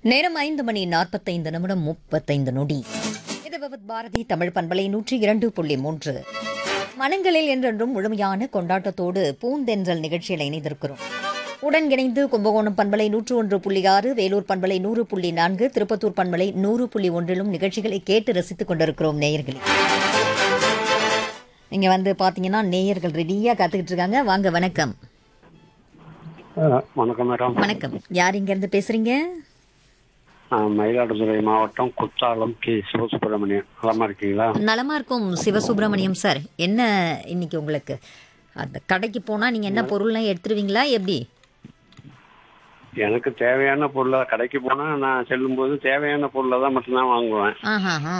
நேரம் ஐந்து மணி நாற்பத்தைந்து நிமிடம் முப்பத்தைந்து நொடி இது விவத் பாரதி தமிழ் பண்பலை நூற்றி இரண்டு புள்ளி மூன்று மனங்களில் என்றென்றும் முழுமையான கொண்டாட்டத்தோடு பூந்தென்றல் நிகழ்ச்சியில் இணைந்திருக்கிறோம் உடன் இணைந்து கும்பகோணம் பண்பலை நூற்று ஒன்று புள்ளி ஆறு வேலூர் பண்பலை நூறு புள்ளி நான்கு திருப்பத்தூர் பண்பலை நூறு புள்ளி ஒன்றிலும் நிகழ்ச்சிகளை கேட்டு ரசித்துக் கொண்டிருக்கிறோம் நேயர்களே நீங்க வந்து பாத்தீங்கன்னா நேயர்கள் ரெடியா காத்துக்கிட்டு இருக்காங்க வாங்க வணக்கம் அஹ், வணக்கம் மேடம் வணக்கம் யார் இங்க இருந்து பேசுறீங்க நான் மயிலாடுதுறை மாவட்டம் குத்தாலம் கே சிவசுப்பிரமணியன் நலமா இருக்கீங்களா நலமா இருக்கும் சிவசுப்பிரமணியம் சார் என்ன இன்னைக்கு உங்களுக்கு அந்த கடைக்கு போனா நீங்க என்ன பொருள்லாம் எடுத்துருவீங்களா எப்படி எனக்கு தேவையான பொருளை கடைக்கு போனா நான் செல்லும்போது தேவையான பொருளை தான் மட்டும்தான் வாங்குவேன் ஆஹா ஆ.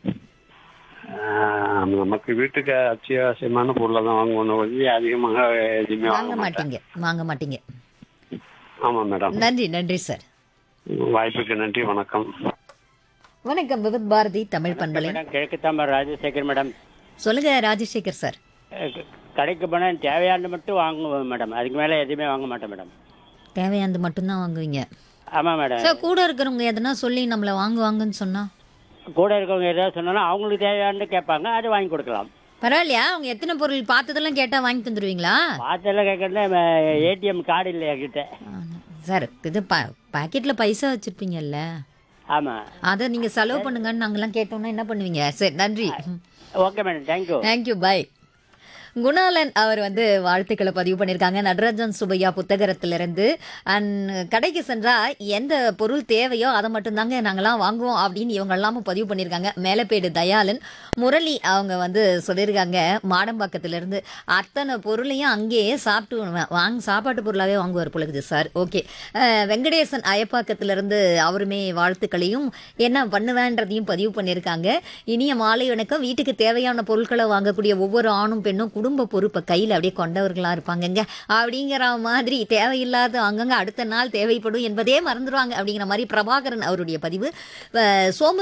அஹ், நமக்கு வீட்டுக்கு அத்தியாவசியமான பொருளை தான் வாங்குவோம் ஒழிய அதிகமாக எதுவுமே வாங்க வாங்க மாட்டேன் மாட்டீங்க வாங்க மாட்டீங்க ஆமா மேடம் நன்றி நன்றி சார் வாய்ப்புக்கு நன்றி வணக்கம் வணக்கம் விவித் பாரதி தமிழ் பண்பலை மேடம் கிழக்கு தாம்பரம் ராஜசேகர் மேடம் சொல்லுங்க ராஜசேகர் சார் அஹ் க- கடைக்கு போனால் தேவையானது மட்டும் வாங்குவேன் மேடம் அதுக்கு மேலே எதுவுமே வாங்க மாட்டேன் மேடம் தேவையானது மட்டும்தான் வாங்குவீங்க ஆமாம் மேடம் சார் கூட இருக்கிறவங்க எதனா சொல்லி நம்மள வாங்குவாங்கன்னு சொன்னா கூட இருக்கவங்க ஏதாவது சொன்னாலும் அவங்களுக்கு தேவையானது கேட்பாங்க அது வாங்கி கொடுக்கலாம் பரவாயில்லையா அவங்க எத்தனை பொருள் பார்த்ததெல்லாம் கேட்டா வாங்கி தந்துருவீங்களா பார்த்தெல்லாம் கேட்கறதுனா ஏடிஎம் கார்டு இல்லையா கிட்ட ஆ, சார் இது பா பாக்கெட்ல பைசா வச்சிருப்பீங்கல்ல ஆமாம் அதை நீங்க செலவு பண்ணுங்கன்னு நாங்கெல்லாம் கேட்டோம்னா என்ன பண்ணுவீங்க சரி நன்றி okay madam thank you thank you bye Gunalan அவர் வந்து வாழ்த்துக்களை பதிவு பண்ணியிருக்காங்க நடராஜன் சுபையா புத்தகத்திலிருந்து அண்ட் கடைக்கு சென்றா எந்த பொருள் தேவையோ அதை மட்டும்தாங்க நாங்கெல்லாம் வாங்குவோம் அப்படின்னு இவங்க எல்லாமும் பதிவு பண்ணியிருக்காங்க மேலப்பேடு தயாளன் முரளி அவங்க வந்து சொல்லியிருக்காங்க மாடம்பாக்கத்திலிருந்து அத்தனை பொருளையும் அங்கேயே சாப்பிட்டு வா- வாங்க சாப்பாட்டு பொருளாகவே வாங்குவார் பொழுது சார் ஓகே வெங்கடேசன் அயப்பாக்கத்திலிருந்து அவருமே வாழ்த்துக்களையும் என்ன பண்ணுவேன்றதையும் பதிவு பண்ணியிருக்காங்க இனிய மாலை வணக்கம் வீட்டுக்கு தேவையான பொருட்களை வாங்கக்கூடிய ஒவ்வொரு ஆணும் பெண்ணும் குடும்ப பொறுப்பை கையில் அப்படியே கொண்டவர்களாக இருப்பாங்கங்க அப்படிங்கிற மாதிரி தேவையில்லாத அங்கங்க அடுத்த நாள் தேவைப்படும் என்பதே மறந்துடுவாங்க அப்படிங்கிற மாதிரி பிரபாகரன் அவருடைய பதிவு அஹ் சோமு